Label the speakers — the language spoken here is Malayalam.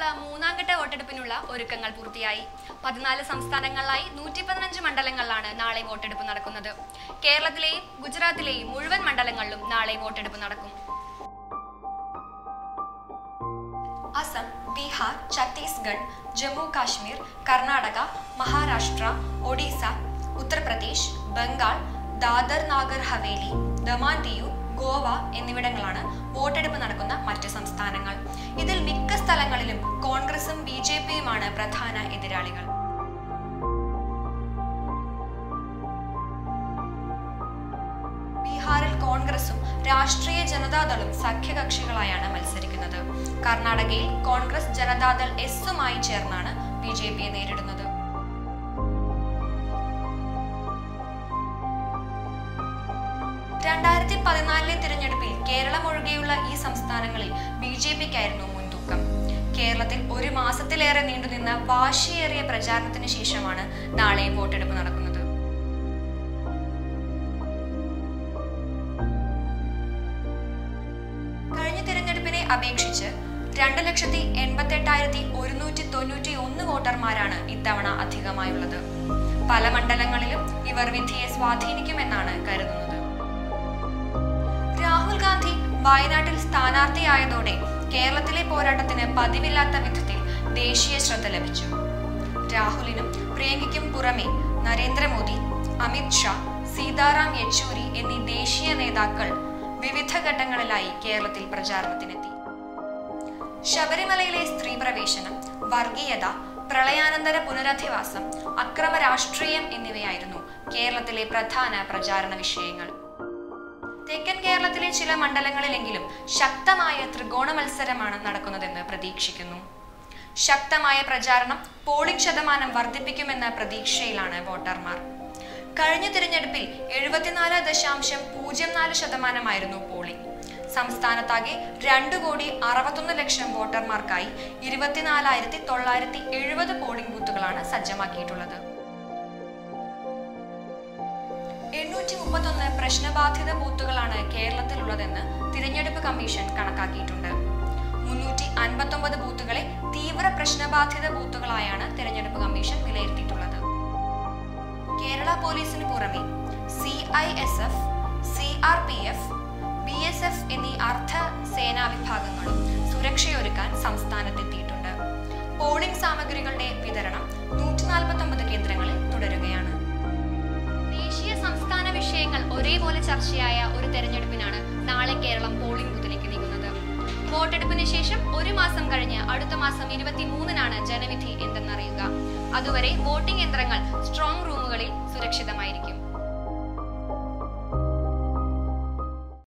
Speaker 1: മൂന്നാം ഘട്ട വോട്ടെടുപ്പിനുള്ള ഒരുക്കങ്ങൾ പൂർത്തിയായി പതിനാല് സംസ്ഥാനങ്ങളിലായി നൂറ്റി പതിനഞ്ച് മണ്ഡലങ്ങളിലാണ് നാളെ വോട്ടെടുപ്പ് നടക്കുന്നത് കേരളത്തിലെയും ഗുജറാത്തിലെയും മുഴുവൻ മണ്ഡലങ്ങളിലും നാളെ വോട്ടെടുപ്പ് നടക്കും അസം ബീഹാർ ഛത്തീസ്ഗഡ് ജമ്മു കാശ്മീർ കർണാടക മഹാരാഷ്ട്ര ഒഡീസ ഉത്തർപ്രദേശ് ബംഗാൾ ദാദർ നാഗർ ഹവേലി ദമാൻ ദിയു ഗോവ എന്നിവിടങ്ങളാണ് വോട്ടെടുപ്പ് നടക്കുന്ന മറ്റ് സംസ്ഥാനങ്ങൾ ഇതിൽ മിക്ക സ്ഥലങ്ങളിലും കോൺഗ്രസും ബി ജെ പിയുമാണ് പ്രധാന എതിരാളികൾ ബീഹാറിൽ കോൺഗ്രസും രാഷ്ട്രീയ ജനതാദളും സഖ്യകക്ഷികളായാണ് മത്സരിക്കുന്നത് കർണാടകയിൽ കോൺഗ്രസ് ജനതാദൾ എസുമായി ചേർന്നാണ് ബി ജെ പിയെ നേരിടുന്നത് രണ്ടായിരത്തി പതിനാലിലെ തിരഞ്ഞെടുപ്പിൽ കേരളം ഒഴികെയുള്ള ഈ സംസ്ഥാനങ്ങളിൽ ബി ജെ പിക്കായിരുന്നു മുൻതൂക്കം കേരളത്തിൽ ഒരു മാസത്തിലേറെ നീണ്ടുനിന്ന വാശിയേറിയ പ്രചാരണത്തിന് ശേഷമാണ് നാളെ വോട്ടെടുപ്പ് നടക്കുന്നത് കഴിഞ്ഞ തിരഞ്ഞെടുപ്പിനെ അപേക്ഷിച്ച് രണ്ട് ലക്ഷത്തി എൺപത്തി എട്ടായിരത്തി ഒരുന്നൂറ്റി തൊണ്ണൂറ്റി ഒന്ന് വോട്ടർമാരാണ് ഇത്തവണ അധികമായുള്ളത് പല മണ്ഡലങ്ങളിലും ഇവർ വിധിയെ സ്വാധീനിക്കുമെന്നാണ് കരുതുന്നത് രാഹുൽ ഗാന്ധി വയനാട്ടിൽ സ്ഥാനാർത്ഥിയായതോടെ കേരളത്തിലെ പോരാട്ടത്തിന് പതിവില്ലാത്ത വിധത്തിൽ ദേശീയ ശ്രദ്ധ ലഭിച്ചു രാഹുലിനും പ്രിയങ്കയ്ക്കും പുറമെ നരേന്ദ്രമോദി അമിത് ഷാ സീതാറാം യെച്ചൂരി എന്നീ ദേശീയ നേതാക്കൾ വിവിധ ഘട്ടങ്ങളിലായി കേരളത്തിൽ പ്രചാരണത്തിനെത്തി ശബരിമലയിലെ സ്ത്രീ പ്രവേശനം വർഗീയത പ്രളയാനന്തര പുനരധിവാസം അക്രമ രാഷ്ട്രീയം എന്നിവയായിരുന്നു കേരളത്തിലെ പ്രധാന പ്രചാരണ വിഷയങ്ങൾ തെക്കൻ കേരളത്തിലെ ചില മണ്ഡലങ്ങളിലെങ്കിലും ശക്തമായ ത്രികോണ മത്സരമാണ് നടക്കുന്നതെന്ന് പ്രതീക്ഷിക്കുന്നു ശക്തമായ പ്രചാരണം പോളിംഗ് ശതമാനം വർദ്ധിപ്പിക്കുമെന്ന പ്രതീക്ഷയിലാണ് വോട്ടർമാർ കഴിഞ്ഞ തിരഞ്ഞെടുപ്പിൽ എഴുപത്തിനാല് ദശാംശം പൂജ്യം നാല് ശതമാനമായിരുന്നു പോളിംഗ് സംസ്ഥാനത്താകെ രണ്ടു കോടി അറുപത്തൊന്ന് ലക്ഷം വോട്ടർമാർക്കായി ഇരുപത്തിനാലായിരത്തി തൊള്ളായിരത്തി എഴുപത് പോളിംഗ് ബൂത്തുകളാണ് സജ്ജമാക്കിയിട്ടുള്ളത് എണ്ണൂറ്റി മുപ്പത്തൊന്ന് പ്രശ്നബാധിത ബൂത്തുകളാണ് കേരളത്തിലുള്ളതെന്ന് തിരഞ്ഞെടുപ്പ് കമ്മീഷൻ കണക്കാക്കിയിട്ടുണ്ട് മുന്നൂറ്റി അൻപത്തൊമ്പത് ബൂത്തുകളെ തീവ്ര പ്രശ്നബാധിത ബൂത്തുകളായാണ് തിരഞ്ഞെടുപ്പ് കമ്മീഷൻ വിലയിരുത്തിയിട്ടുള്ളത് കേരള പോലീസിന് പുറമെ C I S F C R P F B S F എന്നീ അർദ്ധ സേനാ വിഭാഗങ്ങളും സുരക്ഷയൊരുക്കാൻ സംസ്ഥാനത്തെത്തിയിട്ടുണ്ട് പോളിംഗ് സാമഗ്രികളുടെ വിതരണം നൂറ്റി നാൽപ്പത്തൊമ്പത് കേന്ദ്രങ്ങളിൽ തുടരുകയാണ് ദേശീയ സംസ്ഥാന വിഷയങ്ങൾ ഒരേപോലെ ചർച്ചയായ ഒരു തെരഞ്ഞെടുപ്പിനാണ് നാളെ കേരളം പോളിംഗ് ബൂത്തിലേക്ക് നീങ്ങുന്നത് വോട്ടെടുപ്പിന് ശേഷം ഒരു മാസം കഴിഞ്ഞ് അടുത്ത മാസം ഇരുപത്തിമൂന്നിനാണ് ജനവിധി എന്തെന്നറിയുക അതുവരെ വോട്ടിംഗ് യന്ത്രങ്ങൾ സ്ട്രോങ് റൂമുകളിൽ സുരക്ഷിതമായിരിക്കും